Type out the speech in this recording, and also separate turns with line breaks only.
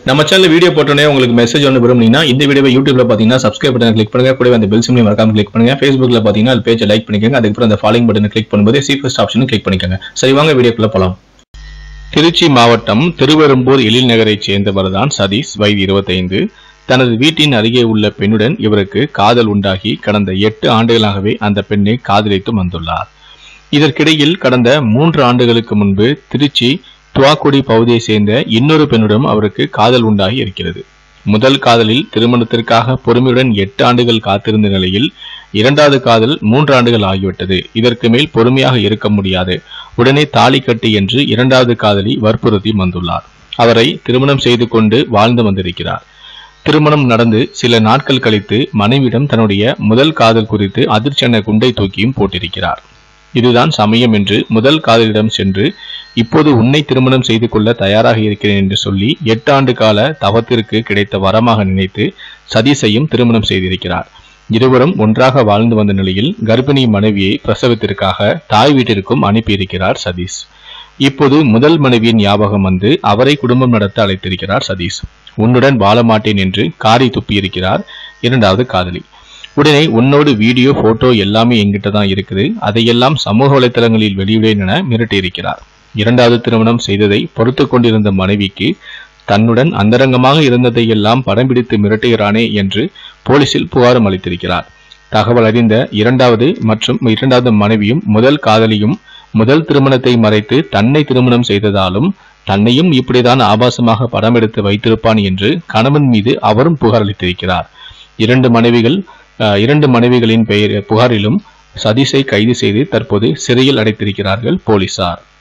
நம்ம channel video போட்டோன்னே உங்களுக்கு மெசேஜ் ஒன்று விரும்புனீங்கன்னா இந்த வீடியோவை யூடியூப்ல பார்த்தீங்கன்னா சப்ஸ்கிரைப் பட்டன் கிளிக் பண்ணுங்க கூடவே அந்த பெல் சிம்லையும் மறக்காம கிளிக் பண்ணுங்க ஃபேஸ்புக்ல பார்த்தீங்கன்னா அது பேஜை லைக் பண்ணிக்கோங்க அதுக்கப்புறம் அந்த ஃபாலோயிங் பட்டனை கிளிக் பண்ணும்போது சீஃபஸ்ட் ஆப்ஷனும் கிளிக் பண்ணிக்கோங்க சரி வாங்க வீடியோக்குள்ள போலாம் திருச்சி மாவட்டம் திருவெரும்பூர் எழில் நகரைச் சேர்ந்தவர் தான் சதீஷ் வயது இருபத்தைந்து தனது வீட்டின் அருகே உள்ள பெண்ணுடன் இவருக்கு காதல் உண்டாகி கடந்த எட்டு ஆண்டுகளாகவே அந்த பெண்ணை காதலித்து வந்துள்ளார் இதற்கிடையில் கடந்த மூன்று ஆண்டுகளுக்கு முன்பு திருச்சி துவாக்குடி பகுதியை சேர்ந்த இன்னொரு பெண்ணுடன் அவருக்கு காதல் உண்டாகி இருக்கிறது முதல் காதலில் திருமணத்திற்காக பொறுமையுடன் எட்டு ஆண்டுகள் காத்திருந்த நிலையில் இரண்டாவது காதல் மூன்று ஆண்டுகள் ஆகிவிட்டது இதற்கு மேல் பொறுமையாக இருக்க முடியாது உடனே தாலி கட்டு என்று இரண்டாவது காதலி வற்புறுத்தி வந்துள்ளார் அவரை திருமணம் செய்து கொண்டு வாழ்ந்து வந்திருக்கிறார் திருமணம் நடந்து சில நாட்கள் கழித்து மனைவியிடம் தன்னுடைய முதல் காதல் குறித்து அதிர்ச்சியான குண்டை தூக்கியும் போட்டிருக்கிறார் இதுதான் சமயம் என்று முதல் காதலிடம் சென்று இப்போது உன்னை திருமணம் செய்து கொள்ள தயாராக இருக்கிறேன் என்று சொல்லி எட்டு ஆண்டு கால தவத்திற்கு கிடைத்த வரமாக நினைத்து சதீஷையும் திருமணம் செய்திருக்கிறார் இருவரும் ஒன்றாக வாழ்ந்து வந்த நிலையில் கர்ப்பிணி மனைவியை பிரசவத்திற்காக தாய் வீட்டிற்கும் அனுப்பியிருக்கிறார் சதீஷ் இப்போது முதல் மனைவியின் ஞாபகம் வந்து அவரை குடும்பம் நடத்த அழைத்திருக்கிறார் சதீஷ் உன்னுடன் வாழ மாட்டேன் என்று காரி துப்பியிருக்கிறார் இரண்டாவது காதலி உடனே உன்னோடு வீடியோ போட்டோ எல்லாமே எங்கிட்ட தான் இருக்குது அதையெல்லாம் சமூக வலைத்தளங்களில் வெளியிடேன் என மிரட்டியிருக்கிறார் இரண்டாவது திருமணம் செய்ததை பொறுத்து கொண்டிருந்த மனைவிக்கு தன்னுடன் அந்தரங்கமாக இருந்ததை எல்லாம் படம் பிடித்து மிரட்டுகிறானே என்று போலீசில் புகாரும் அளித்திருக்கிறார் தகவல் அறிந்த இரண்டாவது மற்றும் இரண்டாவது மனைவியும் முதல் காதலியும் முதல் திருமணத்தை மறைத்து தன்னை திருமணம் செய்ததாலும் தன்னையும் இப்படிதான் ஆபாசமாக படம் எடுத்து வைத்திருப்பான் என்று கணவன் மீது அவரும் புகார் அளித்திருக்கிறார் இரண்டு மனைவிகள் அஹ், இரண்டு மனைவிகளின் பெயர் புகாரிலும் சதீஷை கைது செய்து தற்போது சிறையில் அடைத்திருக்கிறார்கள் போலீசார்